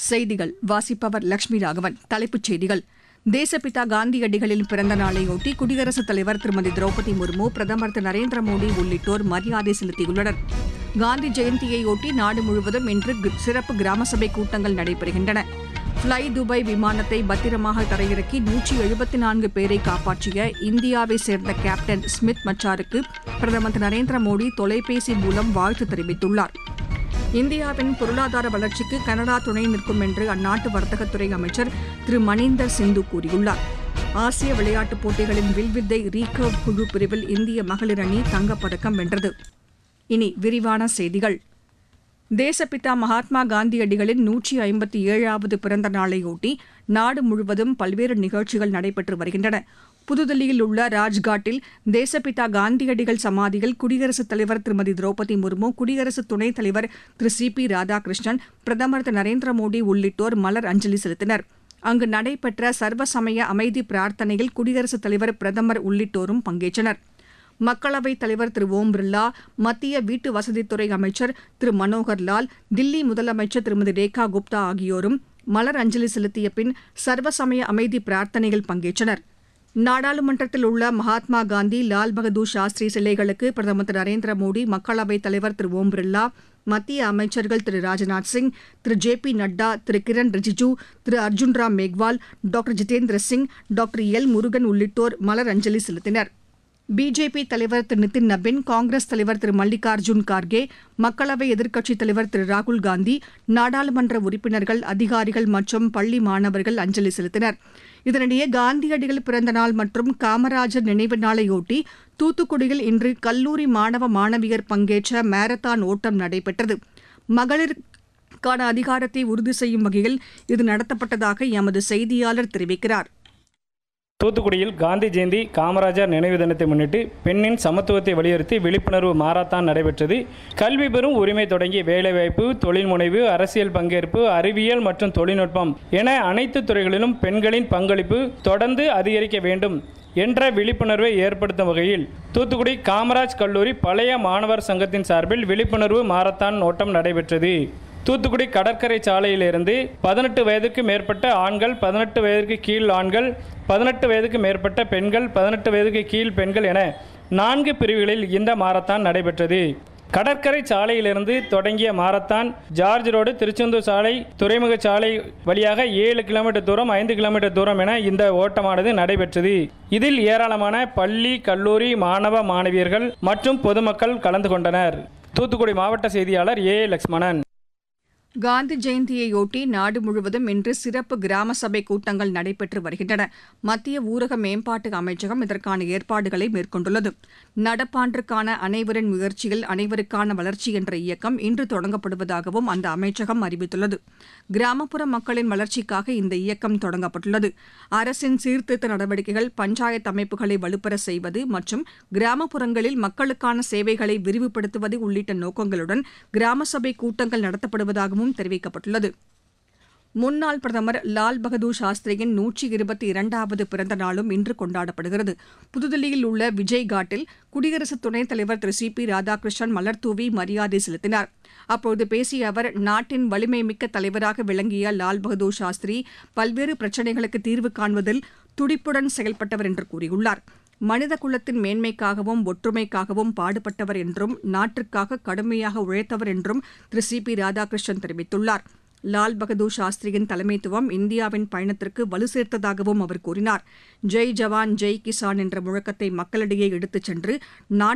செய்திகள் வாசிப்பவர் லட்சுமி ராகவன் தலைப்புச் செய்திகள் தேசப்பிதா காந்தியடிகளின் பிறந்த நாளையொட்டி குடியரசுத் தலைவர் திருமதி திரௌபதி முர்மு பிரதமர் திரு நரேந்திர மோடி உள்ளிட்டோர் மரியாதை செலுத்தியுள்ளனர் காந்தி ஜெயந்தியையொட்டி நாடு முழுவதும் இன்று கு- சிறப்பு கிராம சபை கூட்டங்கள் நடைபெறுகின்றன ஃப்ளை துபாய் விமானத்தை பத்திரமாக தரையிறக்கி நூற்றி எழுபத்தி நான்கு பேரை காப்பாற்றிய இந்தியாவை சேர்ந்த கேப்டன் ஸ்மித் மச்சாருக்கு பிரதமர் திரு நரேந்திர மோடி தொலைபேசி மூலம் வாழ்த்து தெரிவித்துள்ளார் இந்தியாவின் பொருளாதார வளர்ச்சிக்கு கனடா துணை நிற்கும் என்று அந்நாட்டு வர்த்தகத்துறை அமைச்சர் திரு மணீந்தர் சிந்து கூறியுள்ளார் ஆசிய விளையாட்டுப் போட்டிகளின் வில்வித்தை ரீகர்வ் குழு பிரிவில் இந்திய மகளிர் அணி தங்கப்பதக்கம் வென்றது இனி விரிவான செய்திகள் தேசப்பிதா மகாத்மா காந்தியடிகளின் நூற்றி ஐம்பத்தி ஏழாவது பிறந்த நாளையொட்டி நாடு முழுவதும் பல்வேறு நிகழ்ச்சிகள் நடைபெற்று வருகின்றன புதுதில்லியில் உள்ள ராஜ்காட்டில் தேசப்பிதா காந்தியடிகள் சமாதியில் குடியரசுத் தலைவர் திருமதி திரௌபதி முர்மு குடியரசு துணைத் தலைவர் திரு சி பி ராதாகிருஷ்ணன் பிரதமர் திரு நரேந்திர மோடி உள்ளிட்டோர் மலர் அஞ்சலி செலுத்தினர் அங்கு நடைபெற்ற சர்வசமய அமைதி பிரார்த்தனையில் குடியரசுத் தலைவர் பிரதமர் உள்ளிட்டோரும் பங்கேற்றனர் மக்களவைத் தலைவர் திரு ஓம் பிர்லா மத்திய வீட்டு வசதித்துறை அமைச்சர் திரு மனோகர் லால் தில்லி முதலமைச்சர் திருமதி ரேகா குப்தா ஆகியோரும் மலர் அஞ்சலி செலுத்திய பின் சர்வசமய அமைதி பிரார்த்தனையில் பங்கேற்றனர் நாடாளுமன்றத்தில் உள்ள மகாத்மா காந்தி லால் பகதூர் சாஸ்திரி சிலைகளுக்கு பிரதமர் திரு நரேந்திர மோடி மக்களவைத் தலைவர் திரு ஓம் பிர்லா மத்திய அமைச்சர்கள் திரு ராஜ்நாத் சிங் திரு ஜே பி நட்டா திரு கிரண் ரிஜிஜூ திரு Arjun Ram Meghwal doctor Jitendra Singh doctor L Murugan உள்ளிட்டோர் மலர் அஞ்சலி செலுத்தினர் பிஜேபி தலைவர் திரு நிதின் நபின் காங்கிரஸ் தலைவர் திரு மல்லிகார்ஜுன் கார்கே மக்களவை எதிர்க்கட்சித் தலைவர் திரு ராகுல் காந்தி நாடாளுமன்ற உறுப்பினர்கள் அதிகாரிகள் மற்றும் பள்ளி மாணவர்கள் அஞ்சலி செலுத்தினர் இதனிடையே காந்தியடிகள் பிறந்த நாள் மற்றும் காமராஜர் நினைவு நாளையொட்டி தூத்துக்குடியில் இன்று கல்லூரி மாணவ மாணவியர் பங்கேற்ற மாரத்தான் ஓட்டம் நடைபெற்றது மகளிருக்கான அதிகாரத்தை உறுதி செய்யும் வகையில் இது நடத்தப்பட்டதாக எமது செய்தியாளர் தெரிவிக்கிறார் தூத்துக்குடியில் காந்தி ஜெயந்தி காமராஜர் நினைவு தினத்தை முன்னிட்டு பெண்ணின் சமத்துவத்தை வலியுறுத்தி விழிப்புணர்வு மாரத்தான் நடைபெற்றது கல்வி பெறும் உரிமை தொடங்கி வேலைவாய்ப்பு தொழில் முனைவு அரசியல் பங்கேற்பு அறிவியல் மற்றும் தொழில்நுட்பம் என அனைத்து துறைகளிலும் பெண்களின் பங்களிப்பு தொடர்ந்து அதிகரிக்க வேண்டும் என்ற விழிப்புணர்வை ஏற்படுத்தும் வகையில் தூத்துக்குடி காமராஜ் கல்லூரி பழைய மாணவர் சங்கத்தின் சார்பில் விழிப்புணர்வு மாரத்தான் ஓட்டம் நடைபெற்றது தூத்துக்குடி கடற்கரை சாலையிலிருந்து பதினெட்டு வயதுக்கு மேற்பட்ட ஆண்கள் பதினெட்டு வயதுக்கு கீழ் ஆண்கள் பதினெட்டு வயதுக்கு மேற்பட்ட பெண்கள் பதினெட்டு வயதுக்கு கீழ் பெண்கள் என நான்கு பிரிவுகளில் இந்த மாரத்தான் நடைபெற்றது கடற்கரை சாலையிலிருந்து தொடங்கிய மாரத்தான் ஜார்ஜ் ரோடு திருச்செந்தூர் சாலை துறைமுக சாலை வழியாக ஏழு கிலோமீட்டர் தூரம் ஐந்து கிலோமீட்டர் தூரம் என இந்த ஓட்டமானது நடைபெற்றது இதில் ஏராளமான பள்ளி கல்லூரி மாணவ மாணவியர்கள் மற்றும் பொதுமக்கள் கலந்து கொண்டனர் தூத்துக்குடி மாவட்ட செய்தியாளர் ஏ லக்ஷ்மணன் காந்தி ஜெயந்தியையொட்டி நாடு முழுவதும் இன்று சிறப்பு கிராம சபை கூட்டங்கள் நடைபெற்று வருகின்றன மத்திய ஊரக மேம்பாட்டு அமைச்சகம் இதற்கான ஏற்பாடுகளை மேற்கொண்டுள்ளது நடப்பாண்டிற்கான அனைவரின் முயற்சியில் அனைவருக்கான வளர்ச்சி என்ற இயக்கம் இன்று தொடங்கப்படுவதாகவும் அந்த அமைச்சகம் அறிவித்துள்ளது கிராமப்புற மக்களின் வளர்ச்சிக்காக இந்த இயக்கம் தொடங்கப்பட்டுள்ளது அரசின் சீர்திருத்த நடவடிக்கைகள் பஞ்சாயத்து அமைப்புகளை வலுப்பெற செய்வது மற்றும் கிராமப்புறங்களில் மக்களுக்கான சேவைகளை விரிவுபடுத்துவது உள்ளிட்ட நோக்கங்களுடன் கிராம சபை கூட்டங்கள் நடத்தப்படுவதாகவும் தெரிவிக்கப்பட்டுள்ளது முன்னாள் பிரதமர் லால் பகதூர் சாஸ்திரியின் நூற்றி இருபத்தி இரண்டாவது பிறந்த நாளும் இன்று கொண்டாடப்படுகிறது புதுதில்லியில் உள்ள விஜய் காட்டில் குடியரசு துணைத் தலைவர் திரு சி பி ராதாகிருஷ்ணன் மலர்தூவி மரியாதை செலுத்தினார் அப்போது பேசிய அவர் நாட்டின் வலிமை மிக்க தலைவராக விளங்கிய லால் பகதூர் சாஸ்திரி பல்வேறு பிரச்சினைகளுக்கு தீர்வு காண்பதில் துடிப்புடன் செயல்பட்டவர் என்று கூறியுள்ளார் மனித குலத்தின் மேன்மைக்காகவும் ஒற்றுமைக்காகவும் பாடுபட்டவர் என்றும் நாட்டிற்காக கடுமையாக உழைத்தவர் என்றும் திரு சி பி ராதாகிருஷ்ணன் தெரிவித்துள்ளார் லால் பகதூர் சாஸ்திரியின் தலைமைத்துவம் இந்தியாவின் பயணத்திற்கு வலு சேர்த்ததாகவும் அவர் கூறினார் ஜெய் ஜவான் ஜெய் கிசான் என்ற முழக்கத்தை மக்களிடையே எடுத்துச் சென்று நாட்டு